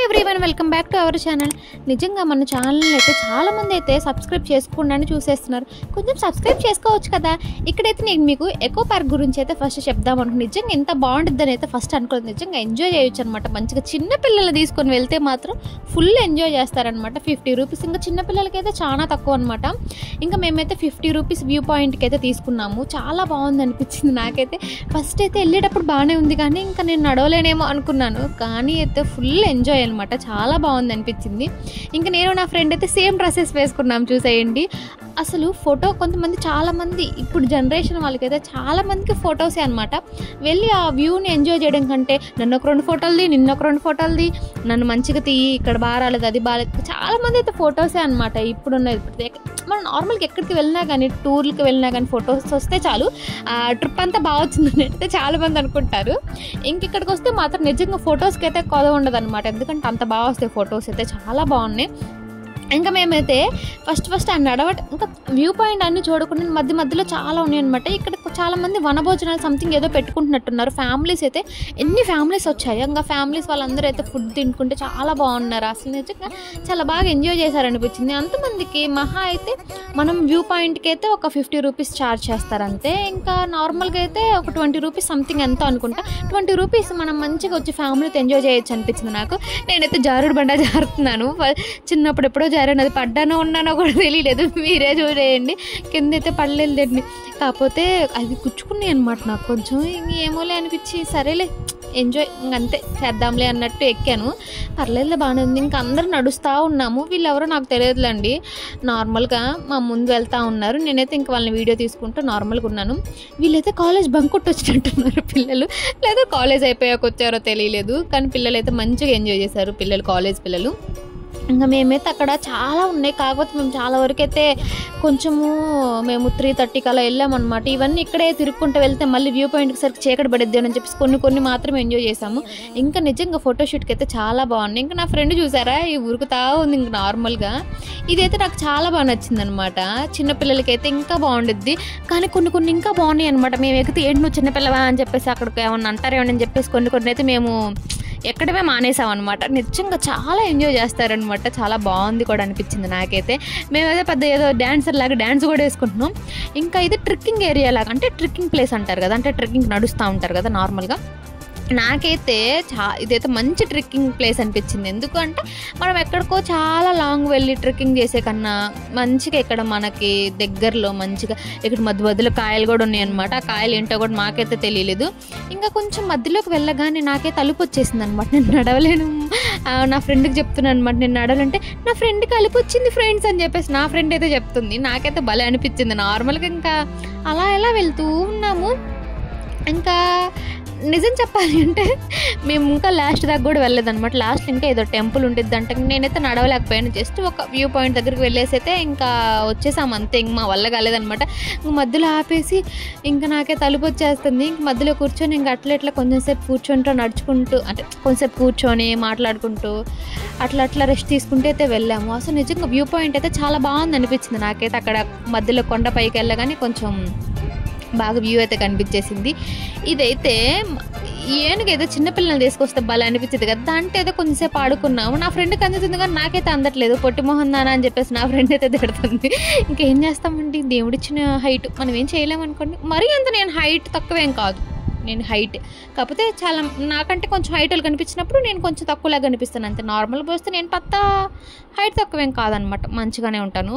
everyone welcome back to our channel నిజంగా మన ఛానల్ని అయితే చాలా మంది అయితే సబ్స్క్రైబ్ చేసుకుండానే చూసేస్తున్నారు కొంచెం సబ్స్క్రైబ్ చేసుకోవచ్చు కదా ఇక్కడైతే నేను మీకు ఎకో పార్క్ గురించి అయితే ఫస్ట్ చెప్దాం అనుకున్నాను నిజంగా ఎంత బాగుంటుందని అయితే ఫస్ట్ అనుకోలేదు నిజంగా ఎంజాయ్ చేయొచ్చు అనమాట మంచిగా చిన్న పిల్లలు తీసుకొని వెళ్తే మాత్రం ఫుల్ ఎంజాయ్ చేస్తారనమాట ఫిఫ్టీ రూపీస్ ఇంకా చిన్న పిల్లలకైతే చాలా తక్కువ అనమాట ఇంకా మేమైతే ఫిఫ్టీ రూపీస్ వ్యూ పాయింట్కి అయితే తీసుకున్నాము చాలా బాగుంది అనిపించింది నాకైతే ఫస్ట్ అయితే వెళ్ళేటప్పుడు బాగానే ఉంది కానీ ఇంకా నేను నడవలేనేమో అనుకున్నాను కానీ అయితే ఫుల్ ఎంజాయ్ అనమాట చాలా బాగుంది అనిపించింది ఇంకా నేను నా ఫ్రెండ్ అయితే సేమ్ డ్రెస్సెస్ వేసుకున్నాం చూసేయండి అసలు ఫోటో కొంతమంది చాలామంది ఇప్పుడు జనరేషన్ వాళ్ళకైతే చాలా మందికి ఫొటోసే అనమాట వెళ్ళి ఆ వ్యూని ఎంజాయ్ చేయడం కంటే నన్ను ఒక రెండు ఫోటోలది నిన్న ఒక రెండు ఫోటోలది నన్ను మంచిగా తీయి ఇక్కడ బాగా రాలేదు అది బాగాలేదు చాలా మంది అయితే ఫొటోసే అనమాట ఇప్పుడున్న ఇప్పుడు ఎక్క- మనం నార్మల్గా ఎక్కడికి వెళ్ళినా కానీ టూర్లకి వెళ్ళినా కానీ ఫొటోస్ వస్తే చాలు ఆ ట్రిప్ అంతా బాగా వచ్చిందని అయితే చాలా మంది అనుకుంటారు ఇంక ఇక్కడికి వస్తే మాత్రం నిజంగా ఫొటోస్కి అయితే కొద ఉండదు అనమాట ఎందుకంటే అంత బాగా వస్తాయి ఫొటోస్ అయితే చాలా బాగున్నాయి ఇంకా మేమైతే ఫస్ట్ ఫస్ట్ ఆ నడవట ఇంకా వ్యూ పాయింట్ అన్ని చూడకుండా మధ్య మధ్యలో చాలా ఉన్నాయి అనమాట ఇక్కడ చాలా మంది వనభోజనాలు సంథింగ్ ఏదో పెట్టుకుంటున్నట్టున్నారు ఫ్యామిలీస్ అయితే ఎన్ని ఫ్యామిలీస్ వచ్చాయి ఇంకా ఫ్యామిలీస్ వాళ్ళందరూ అయితే ఫుడ్ తినుకుంటే చాలా బాగున్నారు అసలు నిజంగా చాలా బాగా ఎంజాయ్ చేశారనిపించింది అంతమందికి మహా అయితే మనం వ్యూ పాయింట్కి అయితే ఒక ఫిఫ్టీ రూపీస్ ఛార్జ్ చేస్తారంతే ఇంకా నార్మల్గా అయితే ఒక ట్వంటీ రూపీస్ సంథింగ్ ఎంతో అనుకుంటా ట్వంటీ రూపీస్ మనం మంచిగా వచ్చి ఫ్యామిలీతో ఎంజాయ్ చేయొచ్చు అనిపించింది నాకు నేనైతే జారుడు బండ జారుతున్నాను ఫ- చిన్నప్పుడు ఎప్పుడో జారాను అది పడ్డానో ఉన్నానో కూడా తెలియలేదు మీరే చూడేయండి కింద అయితే పడలేదండి కాకపోతే అవి గుచ్చుకున్నాయి అనమాట నాకు కొంచెం ఇంక ఏమోలే అనిపించి సరేలే ఎంజాయ్ అంతే చేద్దాంలే అన్నట్టు ఎక్కాను పర్లేదులే బాగానే ఉంది ఇంకా అందరూ నడుస్తూ ఉన్నాము వీళ్ళెవరో నాకు తెలియదులేండి నార్మల్గా మా ముందు వెళ్తూ ఉన్నారు నేనైతే ఇంక వాళ్ళని వీడియో తీసుకుంటూ నార్మల్గా ఉన్నాను వీళ్ళైతే కాలేజ్ బంక్ కొట్టి వచ్చినట్టున్నారు పిల్లలు లేదా కాలేజ్ అయిపోయాక వచ్చారో తెలియలేదు కానీ పిల్లలు అయితే మంచిగా ఎంజాయ్ చేశారు పిల్లలు కాలేజ్ పిల్లలు ఇంకా మేమైతే అక్కడ చాలా ఉన్నాయి కాకపోతే మేము చాలా వరకు అయితే కొంచెము మేము త్రీ థర్టీకి అలా వెళ్ళామన్నమాట ఇవన్నీ ఇక్కడే తిరుక్కుంటూ వెళ్తే మళ్ళీ వ్యూ పాయింట్కి సరికి చీకటి పడిద్ది అని చెప్పేసి కొన్ని కొన్ని మాత్రం ఎంజాయ్ చేసాము ఇంకా నిజంగా ఫోటోషూట్కి అయితే చాలా బాగుంది ఇంకా నా ఫ్రెండ్ చూసారా ఈ ఉరుకుతా ఉంది ఇంక నార్మల్గా ఇదైతే నాకు చాలా బాగా నచ్చింది అనమాట చిన్నపిల్లలకి అయితే ఇంకా బాగుండిద్ది కానీ కొన్ని కొన్ని ఇంకా బాగున్నాయి అనమాట మేము ఎక్కితే ఏంటి నువ్వు చిన్నపిల్లవా అని చెప్పేసి అక్కడికి ఏమన్నా అంటారేమని అని చెప్పేసి కొన్ని కొన్ని అయితే మేము ఎక్కడమే మానేసాం అనమాట నిజంగా చాలా ఎంజాయ్ చేస్తారనమాట చాలా బాగుంది కూడా అనిపించింది నాకైతే మేమైతే పెద్ద ఏదో డాన్సర్ లాగా డ్యాన్స్ కూడా వేసుకుంటున్నాం ఇంకా ఇది ట్రెక్కింగ్ ఏరియా లాగా అంటే ట్రెక్కింగ్ ప్లేస్ అంటారు కదా అంటే ట్రెక్కింగ్ నడుస్తూ ఉంటారు కదా నార్మల్గా నాకైతే చా ఇదైతే మంచి ట్రెక్కింగ్ ప్లేస్ అనిపించింది ఎందుకంటే మనం ఎక్కడికో చాలా లాంగ్ వెళ్ళి ట్రెక్కింగ్ చేసే కన్నా మంచిగా ఇక్కడ మనకి దగ్గరలో మంచిగా ఇక్కడ మధ్య మధ్యలో కాయలు కూడా ఉన్నాయన్నమాట ఆ కాయలు ఏంటో కూడా మాకైతే తెలియలేదు ఇంకా కొంచెం మధ్యలోకి వెళ్ళగానే నాకే తలుపు వచ్చేసింది అనమాట నేను నడవలేను ఆ, నా ఫ్రెండ్కి చెప్తున్నాను అనమాట నేను నడవాలంటే నా ఫ్రెండ్కి కలుపు వచ్చింది ఫ్రెండ్స్ అని చెప్పేసి నా ఫ్రెండ్ అయితే చెప్తుంది నాకైతే భలే అనిపించింది నార్మల్గా ఇంకా అలా ఎలా వెళ్తూ ఉన్నాము ఇంకా నిజం చెప్పాలి అంటే మేము ఇంకా లాస్ట్ దాకా కూడా వెళ్ళలేదన్నమాట లాస్ట్ ఇంకా ఏదో టెంపుల్ ఉంటుంది అంటే నేనైతే నడవలేకపోయాను జస్ట్ ఒక వ్యూ పాయింట్ దగ్గరికి వెళ్ళేసి అయితే ఇంకా వచ్చేసాం అంతే ఇంక మా వల్ల కాలేదనమాట ఇంక మధ్యలో ఆపేసి ఇంకా నాకే తలుపు వచ్చేస్తుంది ఇంక మధ్యలో కూర్చొని ఇంకా అట్లా ఇట్లా కొంచెం సేపు కూర్చుంటూ నడుచుకుంటూ అంటే కొంచెంసేపు కూర్చొని మాట్లాడుకుంటూ అట్లా అట్లా రెస్ట్ తీసుకుంటూ అయితే వెళ్ళాము అసలు నిజంగా వ్యూ పాయింట్ అయితే చాలా బాగుంది అనిపించింది నాకైతే అక్కడ మధ్యలో కొండ పైకి వెళ్ళగానే కొంచెం బాగా వ్యూ అయితే కనిపించేసింది ఇదైతే ఏనుగు ఏదో చిన్నపిల్లల్ని తీసుకొస్తే భలే అనిపించింది కదా దాంట్లో ఏదో కొంచెంసేపు ఆడుకున్నాము నా ఫ్రెండ్కి అందుతుంది కానీ నాకైతే అందట్లేదు పొట్టి మొహం దానా అని చెప్పేసి నా ఫ్రెండ్ అయితే తిడుతుంది ఇంకేం చేస్తామండి దేవుడిచ్చిన హైట్ మనం ఏం చేయలేము అనుకోండి మరీ అంత నేను హైట్ తక్కువేం కాదు నేను హైట్ కాకపోతే చాలా నాకంటే కొంచెం హైట్ వాళ్ళు కనిపించినప్పుడు నేను కొంచెం తక్కువలాగా కనిపిస్తాను అంతే నార్మల్గా వస్తే నేను పత్త హైట్ తక్కువేం కాదనమాట మంచిగానే ఉంటాను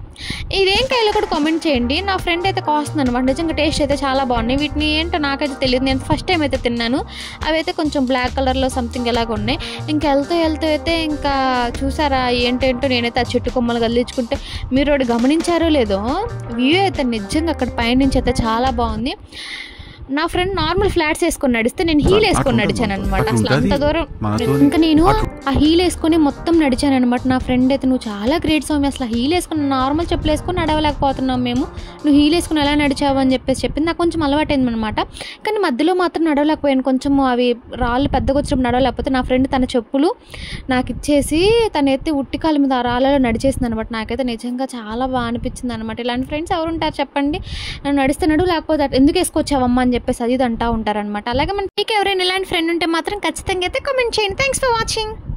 ఇదేం కాయలు కూడా కామెంట్ చేయండి నా ఫ్రెండ్ అయితే కాస్తుంది అనమాట నిజంగా టేస్ట్ అయితే చాలా బాగున్నాయి వీటిని ఏంటో నాకైతే తెలియదు నేను ఫస్ట్ టైం అయితే తిన్నాను అవి అయితే కొంచెం బ్లాక్ కలర్లో సంథింగ్ ఎలాగ ఉన్నాయి ఇంకా వెళ్తూ వెళ్తూ అయితే ఇంకా చూసారా ఏంటేంటో నేనైతే ఆ చెట్టు కొమ్మలు కదిలించుకుంటే మీరు ఒకటి గమనించారో లేదో వ్యూ అయితే నిజంగా అక్కడ పైనుంచి అయితే చాలా బాగుంది నా ఫ్రెండ్ నార్మల్ ఫ్లాట్స్ వేసుకొని నడిస్తే నేను హీల్ వేసుకొని నడిచాను అనమాట అసలు అంత దూరం ఇంకా నేను ఆ హీల్ వేసుకొని మొత్తం నడిచాను అనమాట నా ఫ్రెండ్ అయితే నువ్వు చాలా గ్రేట్ స్వామి అసలు హీల్ వేసుకుని నార్మల్ చెప్పులు వేసుకొని నడవలేకపోతున్నాం మేము నువ్వు హీల్ వేసుకుని ఎలా నడిచావు అని చెప్పేసి చెప్పింది నాకు కొంచెం అలవాటైంది అనమాట కానీ మధ్యలో మాత్రం నడవలేకపోయాను కొంచెం అవి రాళ్ళు పెద్దగా వచ్చినప్పుడు నడవలేకపోతే నా ఫ్రెండ్ తన చెప్పులు నాకు ఇచ్చేసి తన ఎత్తి ఉట్టి కాలు మీద ఆ రాళ్ళలో నడిచేసింది అనమాట నాకైతే నిజంగా చాలా బాగా అనిపించింది అనమాట ఇలాంటి ఫ్రెండ్స్ ఎవరు ఉంటారు చెప్పండి నన్ను నడిస్తే నడు లేకపోతే అటు ఎందుకు వేసుకొచ్చావమ్మా అని చెప్పేసి అది ఇది అంటా ఉంటారనమాట అలాగే మన మీకు ఎవరైనా ఇలాంటి ఫ్రెండ్ ఉంటే మాత్రం ఖచ్చితంగా అయితే కామెంట్ చేయండి థ్యాంక్స్ ఫర్ వాచింగ్